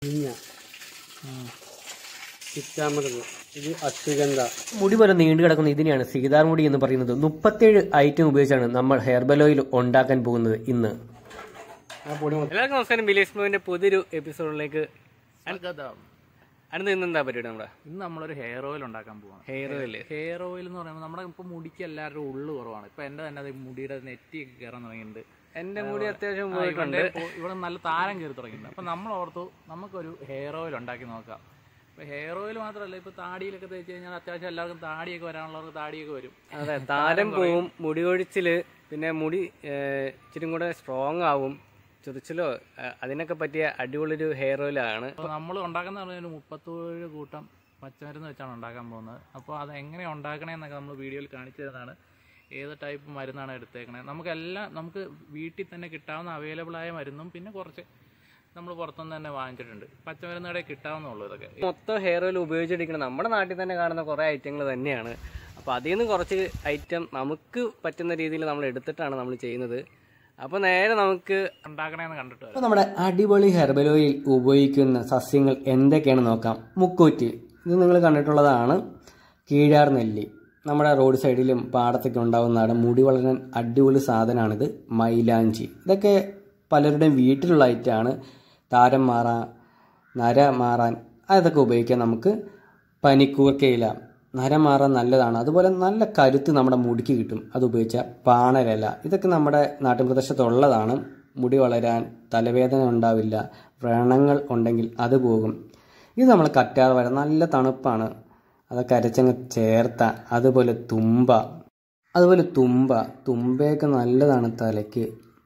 ഇഞ്ഞ ചിറ്റാമൃത് ഇത് അശ്വഗന്ധ മുടി പോലെ നീണ്ടു കിടക്കുന്ന ഇതിനെയാണ് സീതാർ മുടി എന്ന് പറയുന്നത് മുപ്പത്തേഴ് ഐറ്റം ഉപയോഗിച്ചാണ് നമ്മൾ ഹെയർബൽ ഓയിൽ ഉണ്ടാക്കാൻ പോകുന്നത് ഇന്ന് ആ പൊടി മൊത്തം എല്ലാവർക്കും നമസ്കാരം ബിലേസ് മൂവിന്റെ പുതിയൊരു എപ്പിസോഡിലേക്ക് അടുത്ത് ഇന്ന് എന്താ പരിപാടി നമ്മുടെ ഇന്ന് നമ്മളൊരു ഹെയർ ഓയിൽ ഉണ്ടാക്കാൻ പോവാണ് ഹെയർ ഓയിൽ ഹെയർ ഓയിൽ എന്ന് പറയുമ്പോൾ നമ്മുടെ ഇപ്പൊ മുടിക്ക് എല്ലാവരുടെ ഉള്ളു കുറവാണ് ഇപ്പൊ എന്റെ തന്നെ അത് മുടിയുടെ നെറ്റിയൊക്കെ കയറാൻ തുടങ്ങിയിട്ടുണ്ട് എന്റെ മുടി അത്യാവശ്യം ആ, പോയിട്ടുണ്ട് ഇവന്റെ ഇപ്പൊ ഇവിടെ നല്ല താരം കയറി തുടങ്ങിയിട്ടുണ്ട് അപ്പൊ നമ്മൾ ഓർത്തു നമുക്കൊരു ഹെയർ ഓയിൽ ഉണ്ടാക്കി നോക്കാം ഇപ്പൊ ഹെയർ ഓയിൽ മാത്രമല്ല ഇപ്പൊ താടിയിലൊക്കെ തേച്ച് കഴിഞ്ഞാൽ അത്യാവശ്യം എല്ലാവർക്കും താടിയൊക്കെ വരാനുള്ളവർക്ക് താടിയൊക്കെ വരും അതെ താരം പോവും മുടി കൊഴിച്ചില് പിന്നെ മുടി ഏഹ്, ഇച്ചിരി കൂടെ സ്ട്രോങ് ആവും ചൊറിച്ചിലോ ഏഹ്, അതിനൊക്കെ പറ്റിയ അടിപൊളി ഒരു ഹെയർ ഓയിലാണ് അപ്പോൾ നമ്മൾ ഉണ്ടാക്കുന്ന പറഞ്ഞാൽ ഒരു മുപ്പത്തേഴ് കൂട്ടം പച്ചമരുന്ന് വെച്ചാണ് ഉണ്ടാക്കാൻ പോകുന്നത് അപ്പോൾ അത് എങ്ങനെ ഉണ്ടാക്കണേന്നൊക്കെ നമ്മൾ വീഡിയോയിൽ കാണിച്ചു തരുന്നതാണ് ഏത് ടൈപ്പ് മരുന്നാണ് എടുത്തേക്കണേ നമുക്കെല്ലാം നമുക്ക് വീട്ടിൽ തന്നെ കിട്ടാവുന്ന അവൈലബിൾ ആയ മരുന്നും പിന്നെ കുറച്ച് നമ്മൾ പുറത്തുനിന്ന് തന്നെ വാങ്ങിച്ചിട്ടുണ്ട് പച്ചമരുന്ന് കടയിൽ കിട്ടാവുന്നുള്ളൂ ഇതൊക്കെ മൊത്തം ഹെയർ ഓയിൽ ഉപയോഗിച്ചെടുക്കണം നമ്മുടെ നാട്ടിൽ തന്നെ കാണുന്ന കുറേ ഐറ്റങ്ങൾ തന്നെയാണ് അപ്പോൾ അതിൽ നിന്ന് കുറച്ച് ഐറ്റം നമുക്ക് പറ്റുന്ന രീതിയിൽ നമ്മൾ എടുത്തിട്ടാണ് നമ്മൾ ചെയ്യുന്നത് അപ്പോൾ നേരെ നമുക്ക് ഉണ്ടാക്കണേന്ന് കണ്ടിട്ട് വരാം അപ്പോൾ നമ്മുടെ അടിപൊളി ഹെർബൽ ഓയിൽ ഉപയോഗിക്കുന്ന സസ്യങ്ങൾ എന്തൊക്കെയാണ് നോക്കാം മുക്കൂറ്റി ഇത് നിങ്ങൾ കണ്ടിട്ടുള്ളതാണ് കീഴാർ നെല്ലി നമ്മുടെ റോഡ് സൈഡിലും പാടത്തൊക്കെ ഉണ്ടാകുന്നതാണ് മുടി വളരാൻ അടിപൊളി സാധനമാണിത് മൈലാഞ്ചി ഇതൊക്കെ പലരുടെയും വീട്ടിലുള്ള ഐറ്റമാണ് താരം മാറാൻ നര മാറാൻ അതൊക്കെ ഉപയോഗിക്കാം നമുക്ക് പനിക്കൂർക്കയില നര മാറാൻ നല്ലതാണ് അതുപോലെ നല്ല കരുത്ത് നമ്മുടെ മുടിക്ക് കിട്ടും അത് ഉപയോഗിച്ചാൽ പാണരല ഇതൊക്കെ നമ്മുടെ നാട്ടുപ്രദേശത്തുള്ളതാണ് മുടി വളരാൻ തലവേദന ഉണ്ടാവില്ല വ്രണങ്ങൾ ഉണ്ടെങ്കിൽ അത് പോകും ഇത് നമ്മൾ കറ്റാർ വര നല്ല തണുപ്പാണ് അതൊക്കെ അരച്ചങ്ങ് ചേർത്ത അതുപോലെ തുമ്പ അതുപോലെ തുമ്പ തുമ്പയൊക്കെ നല്ലതാണ് തലയ്ക്ക്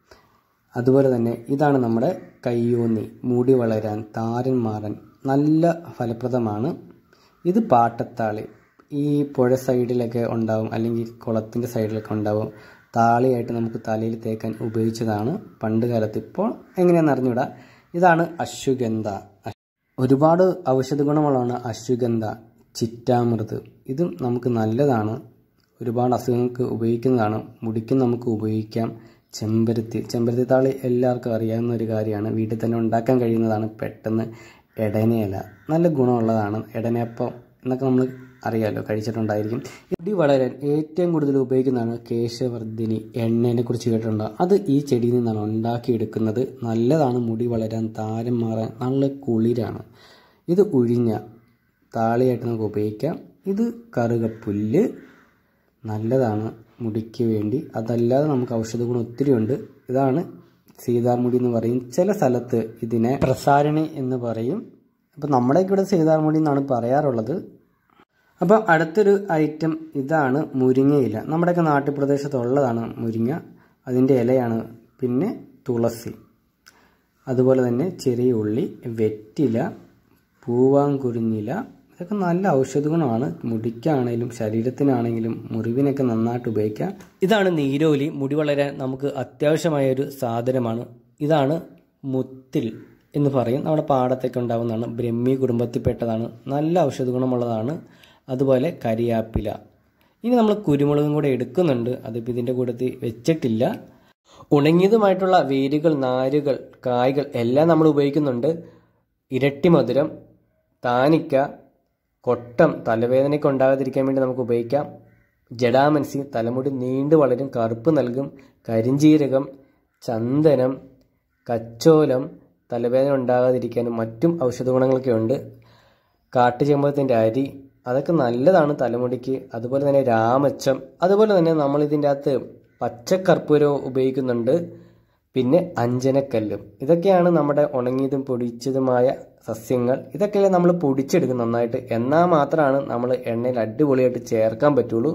അതുപോലെ തന്നെ ഇതാണ് നമ്മുടെ കയ്യൂന്നി മുടി വളരാൻ താരൻ മാറാൻ നല്ല ഫലപ്രദമാണ് ഇത് പാട്ടത്താളി ഈ പുഴ സൈഡിലൊക്കെ ഉണ്ടാവും അല്ലെങ്കിൽ കുളത്തിൻ്റെ സൈഡിലൊക്കെ ഉണ്ടാവും താളിയായിട്ട് നമുക്ക് തലയിൽ തേക്കാൻ ഉപയോഗിച്ചതാണ് പണ്ട് കാലത്ത് ഇപ്പോൾ എങ്ങനെയാണെന്ന് അറിഞ്ഞൂടാ ഇതാണ് അശ്വഗന്ധ ഒരുപാട് ഔഷധ ഗുണമുള്ളതാണ് അശ്വഗന്ധ ചിറ്റാമൃത് ഇതും നമുക്ക് നല്ലതാണ് ഒരുപാട് അസുഖങ്ങൾക്ക് ഉപയോഗിക്കുന്നതാണ് മുടിക്കും നമുക്ക് ഉപയോഗിക്കാം ചെമ്പരത്തി ചെമ്പരത്തി താളി എല്ലാവർക്കും അറിയാവുന്ന ഒരു കാര്യമാണ് വീട്ടിൽ തന്നെ ഉണ്ടാക്കാൻ കഴിയുന്നതാണ് പെട്ടെന്ന് എടനയില നല്ല ഗുണമുള്ളതാണ് എടനയപ്പം എന്നൊക്കെ നമ്മൾ അറിയാമല്ലോ കഴിച്ചിട്ടുണ്ടായിരിക്കും മുടി വളരാൻ ഏറ്റവും കൂടുതൽ ഉപയോഗിക്കുന്നതാണ് കേശവർദ്ധിനി എണ്ണേനെ കുറിച്ച് കേട്ടിട്ടുണ്ടോ അത് ഈ ചെടിയിൽ നിന്നാണ് ഉണ്ടാക്കിയെടുക്കുന്നത് നല്ലതാണ് മുടി വളരാൻ താരം മാറാൻ നല്ല കുളിരാണ് ഇത് ഉഴിഞ്ഞ താളിയായിട്ട് നമുക്ക് ഉപയോഗിക്കാം ഇത് കറുകപ്പുല്ല് നല്ലതാണ് മുടിക്ക് വേണ്ടി അതല്ലാതെ നമുക്ക് ഔഷധ ഗുണം ഒത്തിരി ഉണ്ട് ഇതാണ് സീതാർമുടി എന്ന് പറയും ചില സ്ഥലത്ത് ഇതിനെ പ്രസാരണി എന്ന് പറയും അപ്പം നമ്മുടെയൊക്കെ ഇവിടെ സീതാർമുടി എന്നാണ് പറയാറുള്ളത് അപ്പോൾ അടുത്തൊരു ഐറ്റം ഇതാണ് മുരിങ്ങയില നമ്മുടെയൊക്കെ നാട്ടുപ്രദേശത്തുള്ളതാണ് മുരിങ്ങ അതിൻ്റെ ഇലയാണ് പിന്നെ തുളസി അതുപോലെ തന്നെ ചെറിയ ഉള്ളി വെറ്റില പൂവാങ്കുരുന്നില ഇതൊക്കെ നല്ല ഔഷധ ഗുണമാണ് മുടിക്കാണെങ്കിലും ശരീരത്തിനാണെങ്കിലും മുറിവിനൊക്കെ നന്നായിട്ട് ഉപയോഗിക്കാം ഇതാണ് നീരോലി മുടി വളരാൻ നമുക്ക് അത്യാവശ്യമായ ഒരു സാധനമാണ് ഇതാണ് മുത്തിൽ എന്ന് പറയും നമ്മുടെ പാടത്തൊക്കെ ഉണ്ടാവുന്നതാണ് ബ്രഹ്മി കുടുംബത്തിൽപ്പെട്ടതാണ് നല്ല ഔഷധ ഗുണമുള്ളതാണ് അതുപോലെ കരിയാപ്പില ഇനി നമ്മൾ കുരുമുളകും കൂടെ എടുക്കുന്നുണ്ട് അതിപ്പോൾ ഇതിൻ്റെ കൂട്ടത്തിൽ വെച്ചിട്ടില്ല ഉണങ്ങിയതുമായിട്ടുള്ള വേരുകൾ നാരുകൾ കായ്കൾ എല്ലാം നമ്മൾ ഉപയോഗിക്കുന്നുണ്ട് ഇരട്ടി മധുരം താനിക്ക കൊട്ടം തലവേദനയ്ക്ക് ഉണ്ടാകാതിരിക്കാൻ വേണ്ടി നമുക്ക് ഉപയോഗിക്കാം ജഡാമൻസി തലമുടി നീണ്ടു വളരും കറുപ്പ് നൽകും കരിഞ്ജീരകം ചന്ദനം കച്ചോലം തലവേദന ഉണ്ടാകാതിരിക്കാനും മറ്റും ഔഷധ ഗുണങ്ങളൊക്കെ ഉണ്ട് കാട്ടുചെമ്പകത്തിൻ്റെ അരി അതൊക്കെ നല്ലതാണ് തലമുടിക്ക് അതുപോലെ തന്നെ രാമച്ചം അതുപോലെ തന്നെ നമ്മൾ ഇതിൻ്റെ അകത്ത് പച്ചക്കർപ്പൂരവും ഉപയോഗിക്കുന്നുണ്ട് പിന്നെ അഞ്ജനക്കല്ലും ഇതൊക്കെയാണ് നമ്മുടെ ഉണങ്ങിയതും പൊടിച്ചതുമായ സസ്യങ്ങൾ ഇതൊക്കെയല്ലേ നമ്മൾ പൊടിച്ചെടുക്കും നന്നായിട്ട് എന്നാൽ മാത്രമാണ് നമ്മൾ എണ്ണയിൽ അടിപൊളിയായിട്ട് ചേർക്കാൻ പറ്റുള്ളൂ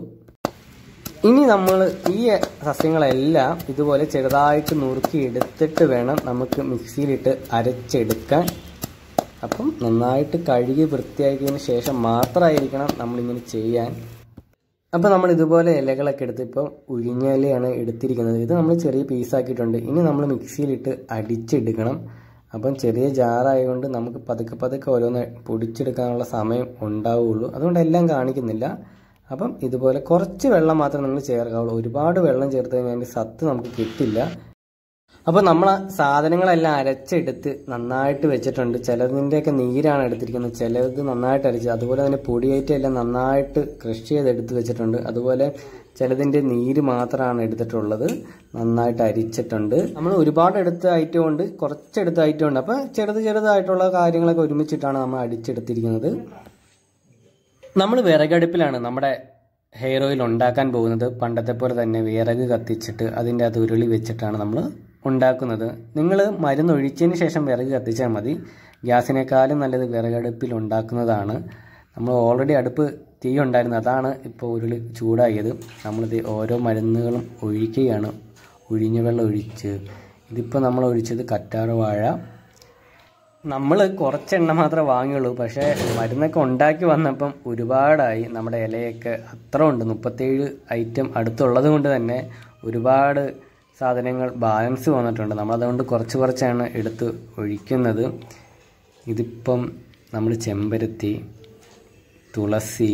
ഇനി നമ്മൾ ഈ സസ്യങ്ങളെല്ലാം ഇതുപോലെ ചെറുതായിട്ട് നുറുക്കി എടുത്തിട്ട് വേണം നമുക്ക് മിക്സിയിലിട്ട് അരച്ചെടുക്കാൻ അപ്പം നന്നായിട്ട് കഴുകി വൃത്തിയാക്കിയതിന് ശേഷം മാത്രമായിരിക്കണം നമ്മളിങ്ങനെ ചെയ്യാൻ അപ്പോൾ നമ്മൾ ഇതുപോലെ ഇലകളൊക്കെ എടുത്ത് ഇപ്പോൾ ഉഴിഞ്ഞ ഇലയാണ് എടുത്തിരിക്കുന്നത് ഇത് നമ്മൾ ചെറിയ പീസാക്കിയിട്ടുണ്ട് ഇനി നമ്മൾ മിക്സിയിലിട്ട് അടിച്ചെടുക്കണം അപ്പം ചെറിയ ജാറായതുകൊണ്ട് നമുക്ക് പതുക്കെ പതുക്കെ ഓരോന്ന് പൊടിച്ചെടുക്കാനുള്ള സമയം ഉണ്ടാവുകയുള്ളൂ അതുകൊണ്ട് എല്ലാം കാണിക്കുന്നില്ല അപ്പം ഇതുപോലെ കുറച്ച് വെള്ളം മാത്രം നിങ്ങൾ ചേർക്കാവുള്ളൂ ഒരുപാട് വെള്ളം ചേർത്ത് കഴിഞ്ഞാൽ അതിൻ്റെ സത്ത് നമുക്ക് കിട്ടില്ല അപ്പോൾ നമ്മൾ സാധനങ്ങളെല്ലാം അരച്ചെടുത്ത് നന്നായിട്ട് വെച്ചിട്ടുണ്ട് ചിലതിൻ്റെയൊക്കെ നീരാണ് എടുത്തിരിക്കുന്നത് ചിലത് നന്നായിട്ട് അരച്ച് അതുപോലെ തന്നെ പൊടിയേറ്റം എല്ലാം നന്നായിട്ട് കൃഷി ചെയ്തെടുത്ത് വെച്ചിട്ടുണ്ട് അതുപോലെ ചിലതിൻ്റെ നീര് മാത്രമാണ് എടുത്തിട്ടുള്ളത് നന്നായിട്ട് അരിച്ചിട്ടുണ്ട് നമ്മൾ ഒരുപാട് എടുത്ത ഐറ്റം ഉണ്ട് കുറച്ചെടുത്ത ഐറ്റം ഉണ്ട് അപ്പോൾ ചെറുത് ചെറുതായിട്ടുള്ള കാര്യങ്ങളൊക്കെ ഒരുമിച്ചിട്ടാണ് നമ്മൾ അടിച്ചെടുത്തിരിക്കുന്നത് നമ്മൾ വിറകടുപ്പിലാണ് നമ്മുടെ ഹെയർ ഓയിൽ ഉണ്ടാക്കാൻ പോകുന്നത് പണ്ടത്തെ പോലെ തന്നെ വിറക് കത്തിച്ചിട്ട് അതിൻ്റെ അത് ഉരുളി വെച്ചിട്ടാണ് നമ്മൾ ഉണ്ടാക്കുന്നത് നിങ്ങൾ മരുന്ന് ഒഴിച്ചതിന് ശേഷം വിറക് കത്തിച്ചാൽ മതി ഗ്യാസിനേക്കാളും നല്ലത് വിറകടുപ്പിൽ ഉണ്ടാക്കുന്നതാണ് നമ്മൾ ഓൾറെഡി അടുപ്പ് തീ ഉണ്ടായിരുന്നു അതാണ് ഇപ്പോൾ ഉരുളി ചൂടായത് നമ്മളിത് ഓരോ മരുന്നുകളും ഒഴിക്കുകയാണ് ഒഴിഞ്ഞ വെള്ളം ഒഴിച്ച് ഇതിപ്പോൾ നമ്മൾ ഒഴിച്ചത് കറ്റാറ് വാഴ നമ്മൾ കുറച്ചെണ്ണ മാത്രമേ വാങ്ങിയുള്ളൂ പക്ഷേ മരുന്നൊക്കെ ഉണ്ടാക്കി വന്നപ്പം ഒരുപാടായി നമ്മുടെ ഇലയൊക്കെ അത്ര ഉണ്ട് മുപ്പത്തേഴ് ഐറ്റം അടുത്തുള്ളത് കൊണ്ട് തന്നെ ഒരുപാട് സാധനങ്ങൾ ബാലൻസ് വന്നിട്ടുണ്ട് നമ്മളതുകൊണ്ട് കുറച്ച് കുറച്ചാണ് എടുത്ത് ഒഴിക്കുന്നത് ഇതിപ്പം നമ്മൾ ചെമ്പരത്തി തുളസി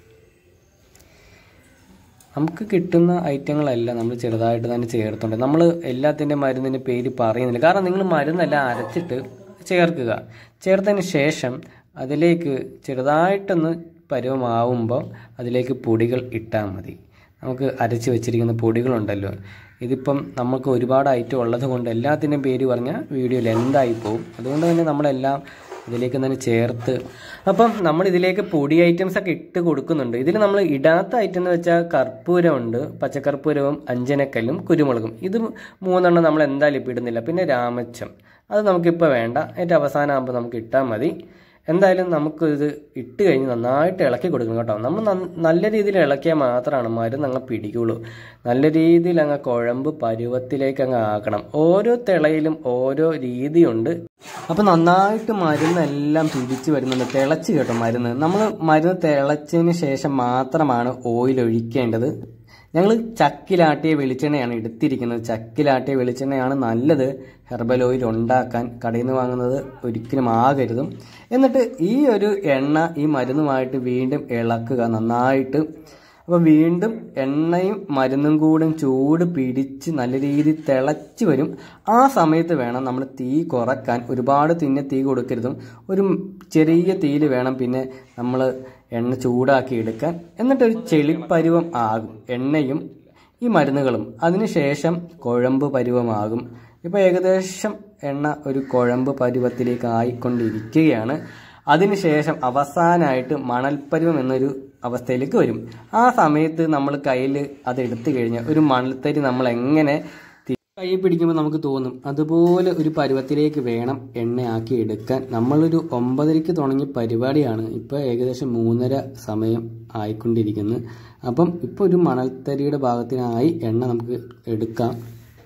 നമുക്ക് കിട്ടുന്ന ഐറ്റങ്ങളെല്ലാം നമ്മൾ ചെറുതായിട്ട് തന്നെ ചേർത്തുണ്ട് നമ്മൾ എല്ലാത്തിൻ്റെ മരുന്നിൻ്റെ പേര് പറയുന്നില്ല കാരണം നിങ്ങൾ മരുന്നെല്ലാം അരച്ചിട്ട് ചേർക്കുക ചേർത്തതിന് ശേഷം അതിലേക്ക് ചെറുതായിട്ടൊന്ന് പരുവമാവുമ്പോൾ അതിലേക്ക് പൊടികൾ ഇട്ടാൽ മതി നമുക്ക് അരച്ച് വെച്ചിരിക്കുന്ന പൊടികളുണ്ടല്ലോ ഇതിപ്പം നമുക്ക് ഒരുപാട് ഐറ്റം ഉള്ളത് കൊണ്ട് എല്ലാത്തിൻ്റെയും പേര് പറഞ്ഞാൽ വീഡിയോയിൽ എന്തായി പോകും അതുകൊണ്ട് തന്നെ നമ്മളെല്ലാം ഇതിലേക്ക് തന്നെ ചേർത്ത് അപ്പം നമ്മൾ ഇതിലേക്ക് പൊടി ഐറ്റംസ് ഒക്കെ ഇട്ട് കൊടുക്കുന്നുണ്ട് ഇതിൽ നമ്മൾ ഇടാത്ത ഐറ്റം എന്ന് വെച്ചാൽ കർപ്പൂരമുണ്ട് പച്ചക്കർപ്പൂരവും അഞ്ചനക്കല്ലും കുരുമുളകും ഇത് മൂന്നെണ്ണം നമ്മൾ എന്തായാലും ഇപ്പം ഇടുന്നില്ല പിന്നെ രാമച്ചം അത് നമുക്കിപ്പോൾ വേണ്ട ഏറ്റവും അവസാനം ആകുമ്പോൾ നമുക്ക് ഇട്ടാൽ മതി എന്തായാലും നമുക്ക് ഇത് ഇട്ട് കഴിഞ്ഞ് നന്നായിട്ട് ഇളക്കി കൊടുക്കണം കേട്ടോ നമ്മൾ നന്ന- നല്ല രീതിയിൽ ഇളക്കിയാൽ മാത്രമാണ് മരുന്ന് അങ്ങ് പിടിക്കുള്ളൂ നല്ല രീതിയിൽ അങ്ങ് കുഴമ്പ് പരുവത്തിലേക്ക് അങ്ങ് ആക്കണം ഓരോ തിളയിലും ഓരോ രീതിയുണ്ട് അപ്പം നന്നായിട്ട് മരുന്നെല്ലാം പിടിച്ച് വരുന്നുണ്ട് തിളച്ച് കേട്ടോ മരുന്ന് നമ്മൾ മരുന്ന് തിളച്ചതിന് ശേഷം മാത്രമാണ് ഓയിൽ ഒഴിക്കേണ്ടത് ഞങ്ങൾ ചക്കിലാട്ടിയ വെളിച്ചെണ്ണയാണ് എടുത്തിരിക്കുന്നത് ചക്കിലാട്ടിയ വെളിച്ചെണ്ണയാണ് നല്ലത് ഹെർബൽ ഓയിൽ ഉണ്ടാക്കാൻ കടയിൽ നിന്ന് വാങ്ങുന്നത് ഒരിക്കലും ആകരുതും എന്നിട്ട് ഈ ഒരു എണ്ണ ഈ മരുന്നുമായിട്ട് വീണ്ടും ഇളക്കുക നന്നായിട്ട് അപ്പോൾ വീണ്ടും എണ്ണയും മരുന്നും കൂടെ ചൂട് പിടിച്ച് നല്ല രീതിയിൽ തിളച്ച് വരും ആ സമയത്ത് വേണം നമ്മൾ തീ കുറക്കാൻ ഒരുപാട് തിന്നെ തീ കൊടുക്കരുതും ഒരു ചെറിയ തീയിൽ വേണം പിന്നെ നമ്മൾ എണ്ണ ചൂടാക്കി എടുക്കാൻ എന്നിട്ട് ഒരു ചെളിപ്പരുവം ആകും എണ്ണയും ഈ മരുന്നുകളും അതിനുശേഷം കുഴമ്പ് പരുവമാകും ഇപ്പോൾ ഏകദേശം എണ്ണ ഒരു കുഴമ്പ് പരുവത്തിലേക്ക് ആയിക്കൊണ്ടിരിക്കുകയാണ് അതിനുശേഷം അവസാനമായിട്ട് മണൽപ്പരുവം എന്നൊരു അവസ്ഥയിലേക്ക് വരും ആ സമയത്ത് നമ്മൾ കയ്യിൽ അത് എടുത്തു കഴിഞ്ഞാൽ ഒരു മണൽത്തരി നമ്മൾ എങ്ങനെ തി- കൈ പിടിക്കുമ്പോൾ നമുക്ക് തോന്നും അതുപോലെ ഒരു പരുവത്തിലേക്ക് വേണം എണ്ണയാക്കി എടുക്കാൻ നമ്മളൊരു ഒമ്പതരയ്ക്ക് തുടങ്ങിയ പരിപാടിയാണ് ഇപ്പോൾ ഏകദേശം മൂന്നര സമയം ആയിക്കൊണ്ടിരിക്കുന്നു അപ്പം ഇപ്പോൾ ഒരു മണൽത്തരിയുടെ ഭാഗത്തിനായി എണ്ണ നമുക്ക് എടുക്കാം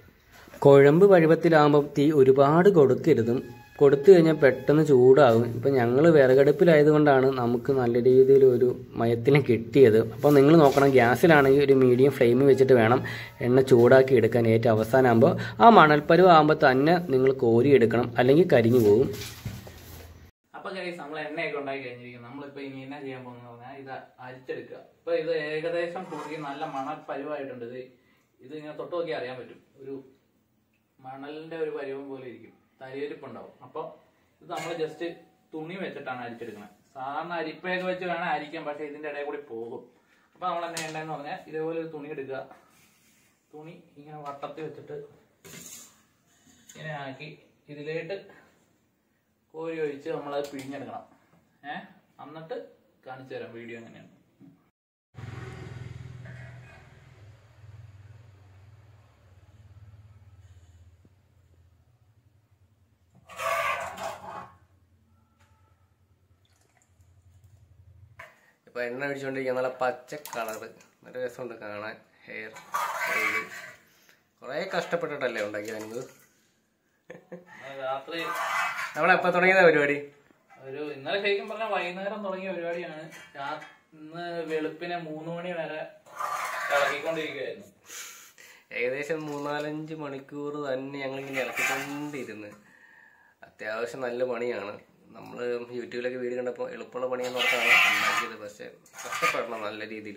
കുഴമ്പ് പരുവത്തിലാകുമ്പോൾ തീ ഒരുപാട് കൊടുക്കരുതും കൊടുത്തു കഴിഞ്ഞാൽ പെട്ടെന്ന് ചൂടാകും ഇപ്പം ഞങ്ങൾ വിറകടുപ്പിലായതുകൊണ്ടാണ് നമുക്ക് നല്ല രീതിയിൽ ഒരു മയത്തിന് കിട്ടിയത് അപ്പോൾ നിങ്ങൾ നോക്കണം ഗ്യാസിലാണെങ്കിൽ ഒരു മീഡിയം ഫ്ലെയിം വെച്ചിട്ട് വേണം എണ്ണ ചൂടാക്കി എടുക്കാൻ ഏറ്റവും അവസാനമാകുമ്പോൾ ആ മണൽപ്പരുവ് ആകുമ്പോൾ തന്നെ നിങ്ങൾ കോരി എടുക്കണം അല്ലെങ്കിൽ കരിഞ്ഞു പോകും അപ്പൊ ഗൈസ് നമ്മൾ എണ്ണയൊക്കെ ഉണ്ടാക്കി കഴിഞ്ഞിരിക്കും നമ്മളിപ്പോ ഇനി എന്നാ ചെയ്യാൻ പോകുന്നത് പറഞ്ഞാൽ ഇത് അരിച്ചെടുക്കുക ഇപ്പൊ ഇത് ഏകദേശം കുറുകി നല്ല മണൽ പരുവായിട്ടുണ്ട് ഇത് ഇത് ഇങ്ങനെ തൊട്ട് നോക്കി അറിയാൻ പറ്റും ഒരു മണലിന്റെ ഒരു പരുവം പോലെ ഇരിക്കും തരിയരിപ്പുണ്ടാവും അപ്പൊ ഇത് നമ്മൾ ജസ്റ്റ് തുണി വെച്ചിട്ടാണ് അരിച്ചെടുക്കുന്നത് സാധാരണ അരിപ്പയൊക്കെ വെച്ച് വേണം അരിക്കാൻ പക്ഷെ ഇതിന്റെ ഇടയിൽ കൂടി പോകും അപ്പൊ നമ്മൾ എന്നാ ചെയ്യേണ്ടതെന്ന് പറഞ്ഞാൽ ഇതേപോലെ ഒരു തുണി എടുക്കുക തുണി ഇങ്ങനെ വട്ടത്തിൽ വെച്ചിട്ട് ഇങ്ങനെ ആക്കി ഇതിലേട്ട് കോരി ഒഴിച്ച് നമ്മളത് പിഴിഞ്ഞെടുക്കണം ഏ എന്നിട്ട് കാണിച്ചു തരാം വീഡിയോ എങ്ങനെയാണ് ഇപ്പോൾ എണ്ണ ഒഴിച്ചുകൊണ്ടിരിക്കുക നല്ല പച്ച കളറ് നല്ല രസമുണ്ട് കാണാൻ ഹെയർ ഓയിൽ കുറേ കഷ്ടപ്പെട്ടിട്ടല്ലേ ഉണ്ടാക്കിയത് രാത്രി നമ്മളെപ്പോൾ തുടങ്ങിയതാ പരിപാടി ഒരു ഇന്നലെ ശരിക്കും പറഞ്ഞാൽ വൈകുന്നേരം തുടങ്ങിയ പരിപാടിയാണ് രാ- ഇന്ന് വെളുപ്പിനെ മൂന്ന് മണി വരെ ഇളക്കിക്കൊണ്ടിരിക്കുകയായിരുന്നു ഏകദേശം മൂന്നാലഞ്ച് മണിക്കൂർ തന്നെ ഞങ്ങളിങ്ങനെ ഇറക്കിക്കൊണ്ടിരുന്ന് അത്യാവശ്യം നല്ല പണിയാണ് നമ്മൾ യൂട്യൂബിലൊക്കെ വീഡിയോ കണ്ടപ്പോൾ എളുപ്പമുള്ള പണിയെന്ന് ഓർത്താണ് ഉണ്ടാക്കിയത് പക്ഷേ കഷ്ടപ്പെടണം നല്ല രീതിയിൽ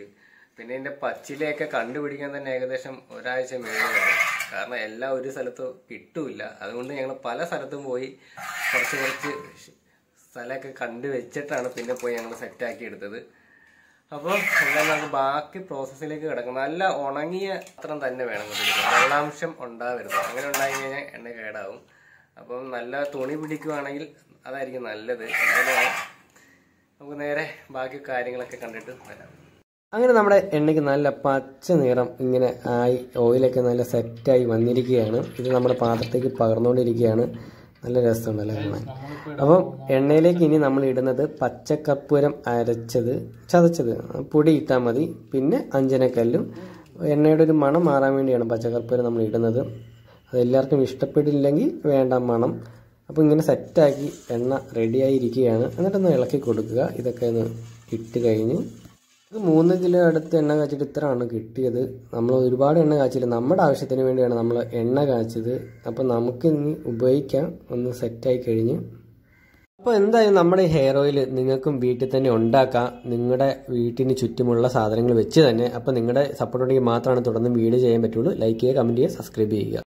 പിന്നെ ഇതിന്റെ പച്ചിലയൊക്കെ കണ്ടുപിടിക്കാൻ തന്നെ ഏകദേശം ഒരാഴ്ച മേളിലാണ് കാരണം എല്ലാം ഒരു സ്ഥലത്ത് കിട്ടൂല അതുകൊണ്ട് ഞങ്ങൾ പല സ്ഥലത്തും പോയി കുറച്ച് കുറച്ച് സ്ഥലമൊക്കെ കണ്ടു വെച്ചിട്ടാണ് പിന്നെ പോയി ഞങ്ങൾ സെറ്റാക്കി എടുത്തത് അപ്പോൾ എന്തായാലും നമുക്ക് ബാക്കി പ്രോസസ്സിലേക്ക് കിടക്കും നല്ല ഉണങ്ങിയ പാത്രം തന്നെ വേണം കൊണ്ടിരിക്കാൻ വെള്ളാംശം ഉണ്ടാവരുത് അങ്ങനെ ഉണ്ടായി കഴിഞ്ഞാൽ എണ്ണ കേടാവും അപ്പം നല്ല തുണി പിടിക്കുവാണെങ്കിൽ അതായിരിക്കും നല്ലത് എന്തായാലും നമുക്ക് നേരെ ബാക്കി കാര്യങ്ങളൊക്കെ കണ്ടിട്ട് വരാം അങ്ങനെ നമ്മുടെ എണ്ണയ്ക്ക് നല്ല പച്ച നിറം ഇങ്ങനെ ആയി ഓയിലൊക്കെ നല്ല സെറ്റായി വന്നിരിക്കുകയാണ് ഇത് നമ്മുടെ പാത്രത്തേക്ക് പകർന്നുകൊണ്ടിരിക്കുകയാണ് നല്ല രസമുണ്ടല്ലോ കാണാൻ അപ്പം എണ്ണയിലേക്ക് ഇനി നമ്മൾ ഇടുന്നത് പച്ചക്കർപ്പൂരം അരച്ചത് ചതച്ചത് പൊടി ഇട്ടാൽ മതി പിന്നെ അഞ്ചനക്കല്ലും എണ്ണയുടെ ഒരു മണം മാറാൻ വേണ്ടിയാണ് പച്ചക്കർപ്പൂരം നമ്മൾ ഇടുന്നത് അത് എല്ലാവർക്കും ഇഷ്ടപ്പെട്ടില്ലെങ്കിൽ വേണ്ട മണം അപ്പോൾ ഇങ്ങനെ സെറ്റാക്കി എണ്ണ റെഡിയായിരിക്കുകയാണ് എന്നിട്ടൊന്ന് ഇളക്കി കൊടുക്കുക ഇതൊക്കെ ഒന്ന് ഇട്ട് കഴിഞ്ഞ് ഇത് മൂന്ന് കിലോ അടുത്ത് എണ്ണ കാച്ചിട്ട് ഇത്രയാണ് കിട്ടിയത് നമ്മൾ ഒരുപാട് എണ്ണ കാച്ചില്ല നമ്മുടെ ആവശ്യത്തിന് വേണ്ടിയാണ് നമ്മൾ എണ്ണ കാച്ചത് അപ്പോൾ നമുക്ക് ഇനി ഉപയോഗിക്കാം ഒന്ന് സെറ്റായി കഴിഞ്ഞ് അപ്പോൾ എന്തായാലും നമ്മുടെ ഹെയർ ഓയിൽ നിങ്ങൾക്കും വീട്ടിൽ തന്നെ ഉണ്ടാക്കാം നിങ്ങളുടെ വീട്ടിന് ചുറ്റുമുള്ള സാധനങ്ങൾ വെച്ച് തന്നെ അപ്പോൾ നിങ്ങളുടെ സപ്പോർട്ട് ഉണ്ടെങ്കിൽ മാത്രമാണ് തുടർന്ന് വീഡിയോ ചെയ്യാൻ പറ്റുള്ളൂ ലൈക്ക് ചെയ്യുക കമൻറ്റ് ചെയ്യുക സബ്സ്ക്രൈബ് ചെയ്യുക